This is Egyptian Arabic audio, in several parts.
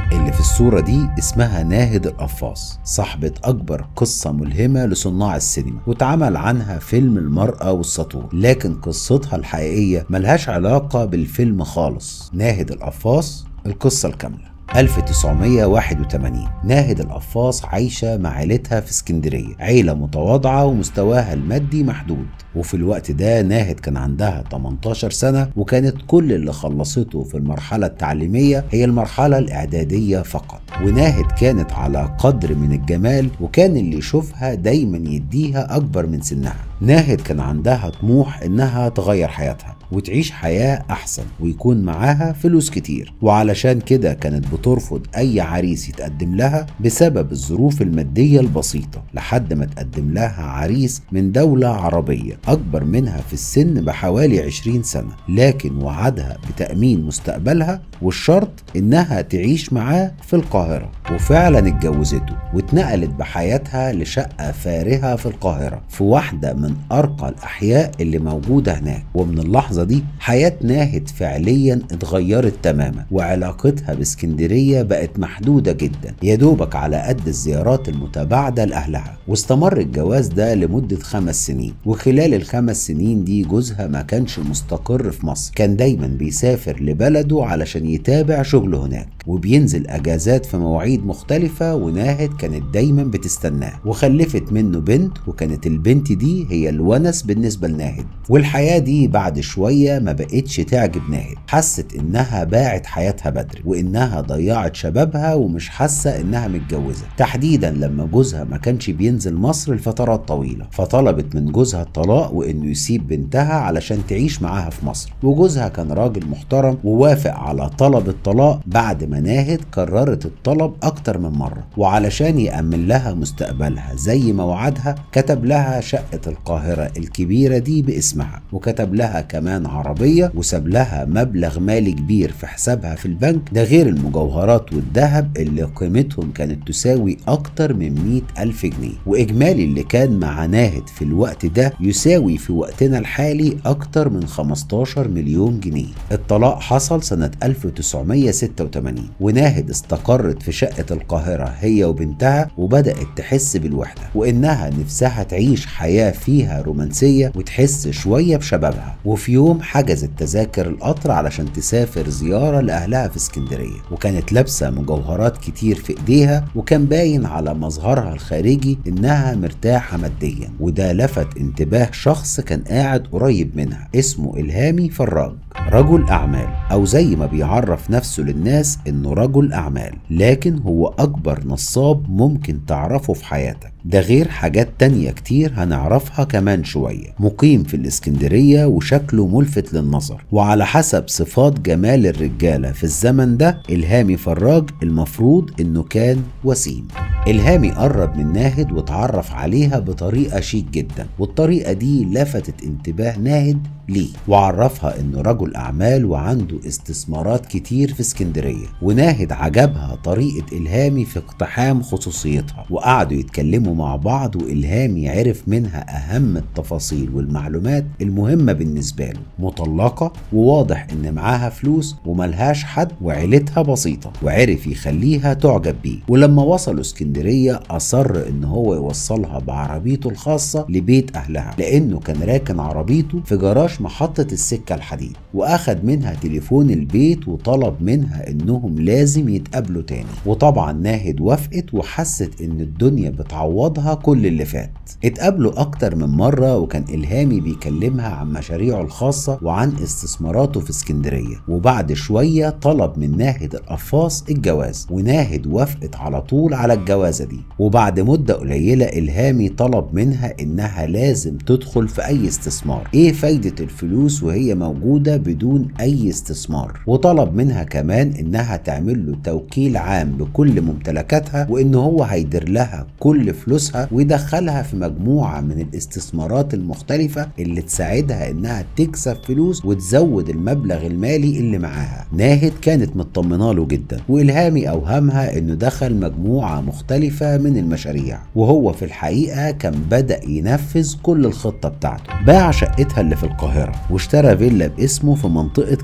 اللي في الصورة دي اسمها ناهد القفاص صاحبة أكبر قصة ملهمة لصناع السينما واتعمل عنها فيلم المرأة والسطور لكن قصتها الحقيقية ملهاش علاقة بالفيلم خالص ناهد القفاص القصة الكاملة 1981 ناهد القفاص عايشة مع عيلتها في اسكندرية عيلة متواضعة ومستواها المادي محدود وفي الوقت ده ناهد كان عندها 18 سنة وكانت كل اللي خلصته في المرحلة التعليمية هي المرحلة الإعدادية فقط وناهد كانت على قدر من الجمال وكان اللي يشوفها دايما يديها أكبر من سنها ناهد كان عندها طموح إنها تغير حياتها وتعيش حياة أحسن ويكون معاها فلوس كتير وعلشان كده كانت بترفض أي عريس يتقدم لها بسبب الظروف المادية البسيطة لحد ما تقدم لها عريس من دولة عربية أكبر منها في السن بحوالي 20 سنة لكن وعدها بتأمين مستقبلها والشرط إنها تعيش معاه في القاهرة وفعلا اتجوزته واتنقلت بحياتها لشقة فارهة في القاهرة في واحدة من أرقى الأحياء اللي موجودة هناك ومن اللحظة دي حياة ناهد فعليا اتغيرت تماما وعلاقتها باسكندرية بقت محدودة جدا يا دوبك على قد الزيارات المتباعدة لأهلها واستمر الجواز ده لمدة خمس سنين وخلال الخمس سنين دي جوزها ما كانش مستقر في مصر كان دايما بيسافر لبلده علشان يتابع شغله هناك وبينزل اجازات في مواعيد مختلفة وناهد كانت دايما بتستناه وخلفت منه بنت وكانت البنت دي هي الونس بالنسبة لناهد والحياة دي بعد شوية ما بقتش تعجب ناهد حست انها باعت حياتها بدري وانها ضيعت شبابها ومش حاسة انها متجوزة تحديدا لما جوزها ما كانش بينزل مصر لفترات طويلة فطلبت من جوزها الطلاق وانه يسيب بنتها علشان تعيش معاها في مصر وجوزها كان راجل محترم ووافق على طلب الطلاق بعد ما ناهد كررت الطلب اكتر من مرة وعلشان يأمن لها مستقبلها زي ما وعدها كتب لها شقة القاهرة الكبيرة دي باسمها وكتب لها كمان عربية وساب لها مبلغ مالي كبير في حسابها في البنك ده غير المجوهرات والذهب اللي قيمتهم كانت تساوي أكتر من 100 ألف جنيه وإجمالي اللي كان مع ناهد في الوقت ده يساوي في وقتنا الحالي أكتر من 15 مليون جنيه الطلاق حصل سنة 1986 وناهد استقرت في شقة القاهرة هي وبنتها وبدأت تحس بالوحدة وإنها نفسها تعيش حياة فيها رومانسية وتحس شوية بشبابها وفي يوم حجزت تذاكر القطر علشان تسافر زيارة لأهلها في اسكندرية وكانت لابسة مجوهرات كتير في إيديها وكان باين على مظهرها الخارجي إنها مرتاحة ماديا وده لفت انتباه شخص كان قاعد قريب منها اسمه إلهامي فراج رجل أعمال أو زي ما بيعرف نفسه للناس إنه رجل أعمال لكن هو أكبر نصاب ممكن تعرفه في حياتك ده غير حاجات تانية كتير هنعرفها كمان شوية مقيم في الإسكندرية وشكله ملفت للنظر وعلى حسب صفات جمال الرجالة في الزمن ده إلهامي فراج المفروض إنه كان وسيم إلهامي قرب من ناهد واتعرف عليها بطريقة شيك جدا والطريقة دي لفتت انتباه ناهد ليه وعرفها انه رجل اعمال وعنده استثمارات كتير في اسكندريه وناهد عجبها طريقه الهامي في اقتحام خصوصيتها وقعدوا يتكلموا مع بعض والهامي عرف منها اهم التفاصيل والمعلومات المهمه بالنسبه له مطلقه وواضح ان معاها فلوس وملهاش حد وعيلتها بسيطه وعرف يخليها تعجب بيه ولما وصلوا اسكندريه اصر ان هو يوصلها بعربيته الخاصه لبيت اهلها لانه كان راكن عربيته في جراج محطة السكة الحديد وأخد منها تليفون البيت وطلب منها إنهم لازم يتقابلوا تاني وطبعا ناهد وافقت وحست إن الدنيا بتعوضها كل اللي فات اتقابلوا أكتر من مرة وكان إلهامي بيكلمها عن مشاريعه الخاصة وعن استثماراته في اسكندرية وبعد شوية طلب من ناهد القفاص الجواز وناهد وافقت على طول على الجوازة دي وبعد مدة قليلة إلهامي طلب منها إنها لازم تدخل في أي استثمار إيه فايدة الفلوس وهي موجودة بدون أي استثمار وطلب منها كمان إنها تعمل له توكيل عام بكل ممتلكاتها وإن هو هيدير لها كل فلوسها ويدخلها في مجموعة من الاستثمارات المختلفة اللي تساعدها إنها تكسب فلوس وتزود المبلغ المالي اللي معاها ناهد كانت مطمنة له جدا وإلهامي أوهمها إنه دخل مجموعة مختلفة من المشاريع وهو في الحقيقة كان بدأ ينفذ كل الخطة بتاعته باع شقتها اللي في القاهرة واشترى فيلا باسمه في منطقة كينج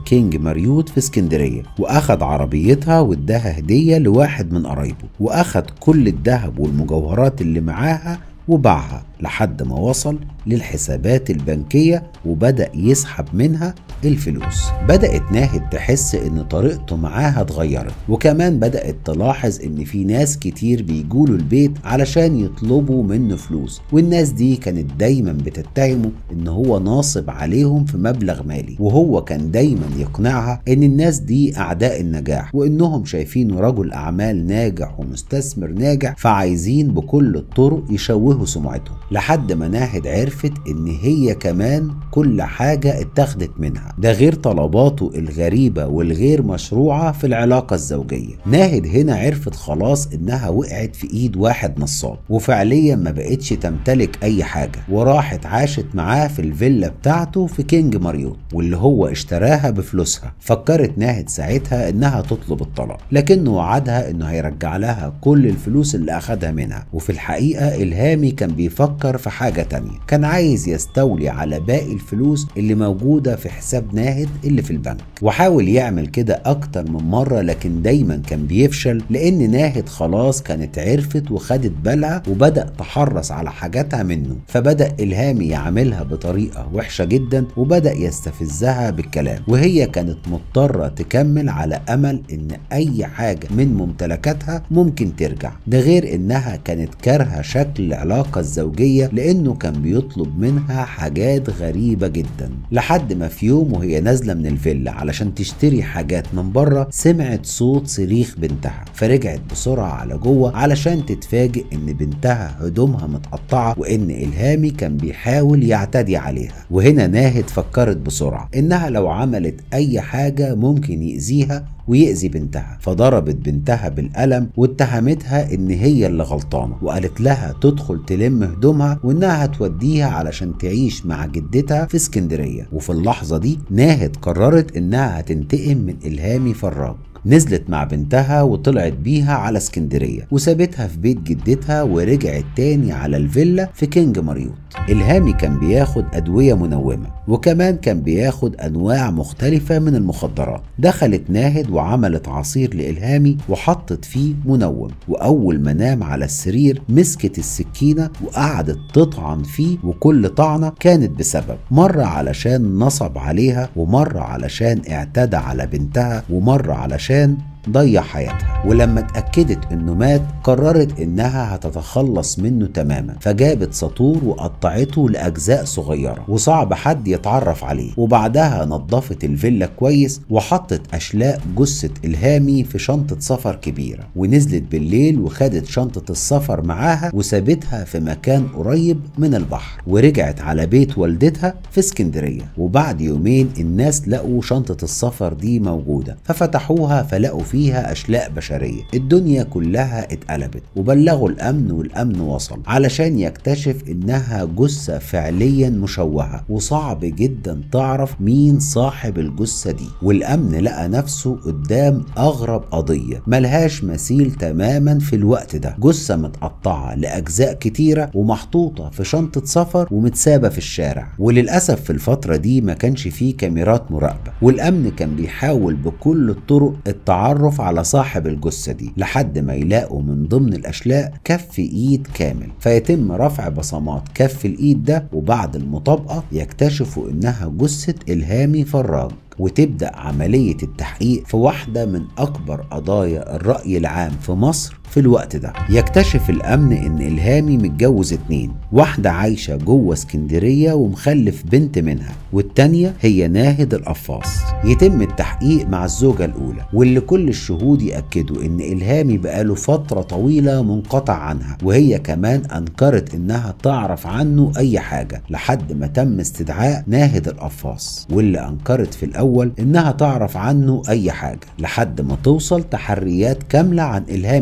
مريوط في اسكندرية وأخد عربيتها واداها هدية لواحد من قرايبه وأخد كل الذهب والمجوهرات اللي معاها وباعها لحد ما وصل للحسابات البنكية وبدأ يسحب منها الفلوس بدأت ناهد تحس ان طريقته معاها اتغيرت وكمان بدأت تلاحظ ان في ناس كتير بيجولوا البيت علشان يطلبوا منه فلوس والناس دي كانت دايما بتتهمه ان هو ناصب عليهم في مبلغ مالي وهو كان دايما يقنعها ان الناس دي اعداء النجاح وانهم شايفينه رجل اعمال ناجح ومستثمر ناجح فعايزين بكل الطرق يشوهوا سمعتهم لحد ما ناهد عرفت ان هي كمان كل حاجة اتاخدت منها ده غير طلباته الغريبة والغير مشروعة في العلاقة الزوجية ناهد هنا عرفت خلاص انها وقعت في ايد واحد نصاب وفعليا ما بقتش تمتلك اي حاجة وراحت عاشت معاه في الفيلا بتاعته في كينج ماريوت واللي هو اشتراها بفلوسها فكرت ناهد ساعتها انها تطلب الطلاق لكنه وعدها انه هيرجع لها كل الفلوس اللي اخدها منها وفي الحقيقة الهامي كان بيفكر في حاجة تانية كان عايز يستولي على باقي الفلوس اللي موجودة في حساب ناهد اللي في البنك وحاول يعمل كده أكتر من مرة لكن دايما كان بيفشل لأن ناهد خلاص كانت عرفت وخدت بالها وبدأ تحرص على حاجاتها منه فبدأ إلهامي يعملها بطريقة وحشة جدا وبدأ يستفزها بالكلام وهي كانت مضطرة تكمل على أمل إن أي حاجة من ممتلكاتها ممكن ترجع ده غير إنها كانت كارهة شكل العلاقة الزوجية لأنه كان بيطلب منها حاجات غريبة جدا لحد ما في يوم وهي نازلة من الفيلا علشان تشتري حاجات من بره سمعت صوت صريخ بنتها فرجعت بسرعة على جوه علشان تتفاجئ ان بنتها هدومها متقطعة وان الهامي كان بيحاول يعتدي عليها وهنا ناهد فكرت بسرعة انها لو عملت اي حاجة ممكن يأذيها ويأذي بنتها فضربت بنتها بالقلم واتهمتها ان هي اللي غلطانة وقالت لها تدخل تلم هدومها وانها هتوديها علشان تعيش مع جدتها في اسكندرية وفي اللحظة دي ناهد قررت انها هتنتقم من الهامي فراج نزلت مع بنتها وطلعت بيها على اسكندرية وسابتها في بيت جدتها ورجعت تاني على الفيلا في كينج ماريوت الهامي كان بياخد أدوية منومة وكمان كان بياخد أنواع مختلفة من المخدرات دخلت ناهد وعملت عصير لإلهامي وحطت فيه منوم وأول ما نام على السرير مسكت السكينة وقعدت تطعن فيه وكل طعنة كانت بسبب مرة علشان نصب عليها ومرة علشان اعتدى على بنتها ومرة علشان ضيع حياتها ولما اتأكدت انه مات قررت انها هتتخلص منه تماما فجابت سطور وقطعته لأجزاء صغيرة وصعب حد يتعرف عليه وبعدها نظفت الفيلا كويس وحطت أشلاء جثة إلهامي في شنطة سفر كبيرة ونزلت بالليل وخدت شنطة السفر معاها وسابتها في مكان قريب من البحر ورجعت على بيت والدتها في اسكندرية وبعد يومين الناس لقوا شنطة السفر دي موجودة ففتحوها فلقوا فيها أشلاء بشرية الدنيا كلها اتقلبت وبلغوا الأمن والأمن وصل علشان يكتشف إنها جثة فعليا مشوهة وصعب جدا تعرف مين صاحب الجثة دي والأمن لقى نفسه قدام أغرب قضية ملهاش مثيل تماما في الوقت ده جثة متقطعة لأجزاء كتيرة ومحطوطة في شنطة سفر ومتسابة في الشارع وللأسف في الفترة دي ما كانش فيه كاميرات مراقبة والأمن كان بيحاول بكل الطرق التعرف على صاحب الجثة دي لحد ما يلاقوا من ضمن الأشلاء كف إيد كامل فيتم رفع بصمات كف الإيد ده وبعد المطابقة يكتشفوا إنها جثة إلهامي فراج وتبدأ عملية التحقيق في واحدة من أكبر قضايا الرأي العام في مصر في الوقت ده يكتشف الأمن إن إلهامي متجوز اتنين واحدة عايشة جوه اسكندرية ومخلف بنت منها والتانية هي ناهد القفاص يتم التحقيق مع الزوجة الأولى واللي كل الشهود يأكدوا إن إلهامي بقاله فترة طويلة منقطع عنها وهي كمان أنكرت إنها تعرف عنه أي حاجة لحد ما تم استدعاء ناهد القفاص واللي أنكرت في الأول إنها تعرف عنه أي حاجة لحد ما توصل تحريات كاملة عن إلهامي فراج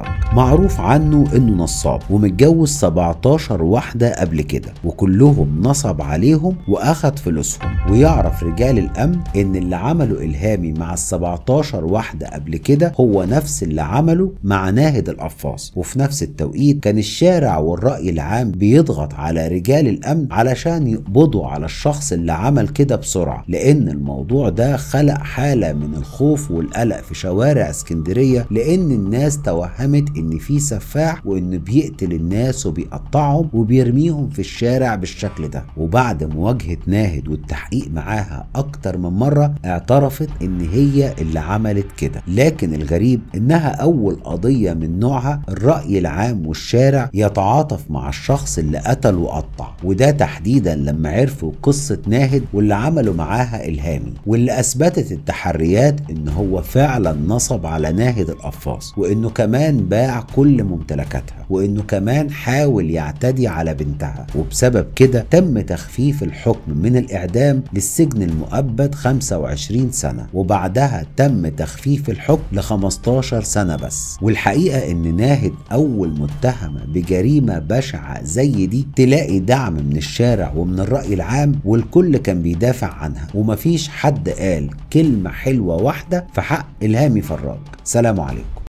فراج معروف عنه انه نصاب ومتجوز 17 واحدة قبل كده وكلهم نصب عليهم واخد فلوسهم ويعرف رجال الامن ان اللي عمله الهامي مع ال 17 واحدة قبل كده هو نفس اللي عمله مع ناهد القفاص وفي نفس التوقيت كان الشارع والرأي العام بيضغط على رجال الامن علشان يقبضوا على الشخص اللي عمل كده بسرعة لان الموضوع ده خلق حالة من الخوف والقلق في شوارع اسكندرية لان الناس توهمت ان في سفاح وانه بيقتل الناس وبيقطعهم وبيرميهم في الشارع بالشكل ده وبعد مواجهة ناهد والتحقيق معاها اكتر من مرة اعترفت ان هي اللي عملت كده لكن الغريب انها اول قضية من نوعها الرأي العام والشارع يتعاطف مع الشخص اللي قتل وقطع وده تحديدا لما عرفوا قصة ناهد واللي عملوا معاها الهامي واللي اثبتت التحريات ان هو فعلا نصب على ناهد القفاص وانه كمان باع كل ممتلكاتها وانه كمان حاول يعتدي على بنتها وبسبب كده تم تخفيف الحكم من الاعدام للسجن المؤبد 25 سنة وبعدها تم تخفيف الحكم ل 15 سنة بس والحقيقة ان ناهد اول متهمة بجريمة بشعة زي دي تلاقي دعم من الشارع ومن الرأي العام والكل كان بيدافع عنها ومفيش حد قال كلمة حلوة واحدة في حق إلهامي فراج سلام عليكم